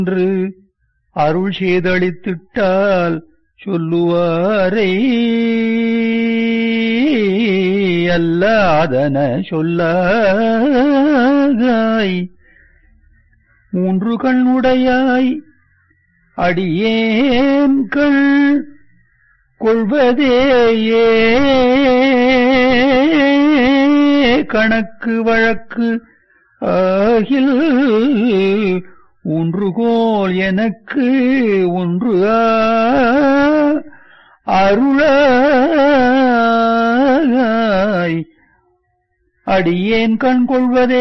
என்று அருள் செய்தளித்திட்டால் சொல்லுவாரை அல்லாதன சொல்லாய் மூன்று கண்ணுடையாய் அடியேன் கண் கொள்வதேயே கணக்கு வழக்கு ஆகில் ஒன்றுகோல் எனக்கு ஒன்று அருளாய் அடியேன் கண் கொள்வதே